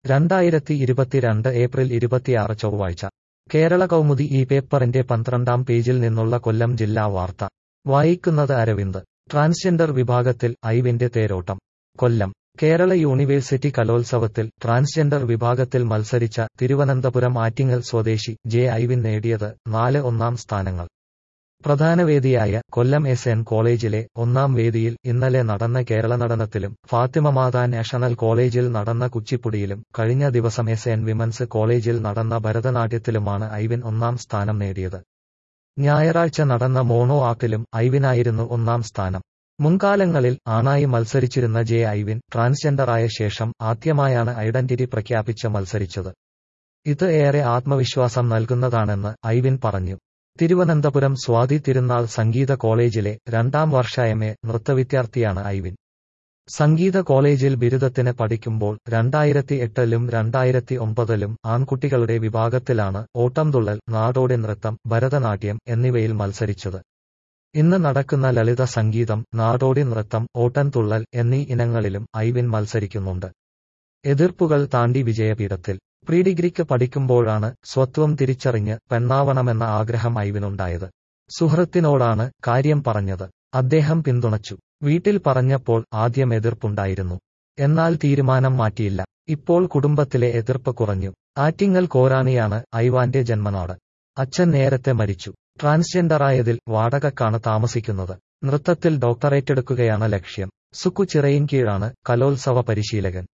രണ്ടായിരത്തി ഇരുപത്തിരണ്ട് ഏപ്രിൽ ഇരുപത്തിയാറ് ചൊവ്വാഴ്ച കേരള കൗമുദി ഈ പേപ്പറിന്റെ പന്ത്രണ്ടാം പേജിൽ നിന്നുള്ള കൊല്ലം ജില്ലാ വാർത്ത വായിക്കുന്നത് അരവിന്ദ് ട്രാൻസ്ജെൻഡർ വിഭാഗത്തിൽ ഐവിന്റെ തേരോട്ടം കൊല്ലം കേരള യൂണിവേഴ്സിറ്റി കലോത്സവത്തിൽ ട്രാൻസ്ജെൻഡർ വിഭാഗത്തിൽ മത്സരിച്ച തിരുവനന്തപുരം ആറ്റിങ്ങൽ സ്വദേശി ജെ ഐവിൻ നേടിയത് നാല് ഒന്നാം സ്ഥാനങ്ങൾ പ്രധാന വേദിയായ കൊല്ലം എസ് എൻ കോളേജിലെ ഒന്നാം വേദിയിൽ ഇന്നലെ നടന്ന കേരള നടനത്തിലും ഫാത്തിമ മാതാ നാഷണൽ കോളേജിൽ നടന്ന കുച്ചിപ്പുടിയിലും കഴിഞ്ഞ ദിവസം എസ് എൻ വിമൻസ് കോളേജിൽ നടന്ന ഭരതനാട്യത്തിലുമാണ് ഐവിൻ ഒന്നാം സ്ഥാനം നേടിയത് ഞായറാഴ്ച നടന്ന മോണോ ആക്ടിലും ഐവിനായിരുന്നു ഒന്നാം സ്ഥാനം മുൻകാലങ്ങളിൽ ആണായി മത്സരിച്ചിരുന്ന ജെ ഐവിൻ ട്രാൻസ്ജെൻഡറായ ശേഷം ആദ്യമായാണ് ഐഡന്റിറ്റി പ്രഖ്യാപിച്ച് മത്സരിച്ചത് ഇത് ഏറെ ആത്മവിശ്വാസം നൽകുന്നതാണെന്ന് ഐവിൻ പറഞ്ഞു തിരുവനന്തപുരം സ്വാതി തിരുനാൾ സംഗീത കോളേജിലെ രണ്ടാം വർഷ എം എ നൃത്തവിദ്യാർത്ഥിയാണ് ഐവിൻ സംഗീത കോളേജിൽ ബിരുദത്തിന് പഠിക്കുമ്പോൾ രണ്ടായിരത്തി എട്ടിലും രണ്ടായിരത്തി ഒമ്പതിലും ആൺകുട്ടികളുടെ വിഭാഗത്തിലാണ് ഓട്ടംതുള്ളൽ നാടോടി നൃത്തം ഭരതനാട്യം എന്നിവയിൽ മത്സരിച്ചത് ഇന്ന് നടക്കുന്ന ലളിത സംഗീതം നാടോടി നൃത്തം ഓട്ടൻതുള്ളൽ എന്നീ ഇനങ്ങളിലും ഐവിൻ മത്സരിക്കുന്നുണ്ട് എതിർപ്പുകൾ താണ്ടി വിജയപീഠത്തിൽ പ്രീ ഡിഗ്രിക്ക് പഠിക്കുമ്പോഴാണ് സ്വത്വം തിരിച്ചറിഞ്ഞ് പെണ്ണാവണമെന്ന ആഗ്രഹം ഐവിനുണ്ടായത് സുഹൃത്തിനോടാണ് കാര്യം പറഞ്ഞത് അദ്ദേഹം പിന്തുണച്ചു വീട്ടിൽ പറഞ്ഞപ്പോൾ ആദ്യം എതിർപ്പുണ്ടായിരുന്നു എന്നാൽ തീരുമാനം മാറ്റിയില്ല ഇപ്പോൾ കുടുംബത്തിലെ എതിർപ്പ് കുറഞ്ഞു ആറ്റിങ്ങൽ കോരാണിയാണ് ഐവാന്റെ ജന്മനാട് അച്ഛൻ നേരത്തെ മരിച്ചു ട്രാൻസ്ജെൻഡറായതിൽ വാടകക്കാണ് താമസിക്കുന്നത് നൃത്തത്തിൽ ഡോക്ടറേറ്റ് എടുക്കുകയാണ് ലക്ഷ്യം സുക്കു ചിറയിൻ കീഴാണ് കലോത്സവ പരിശീലകൻ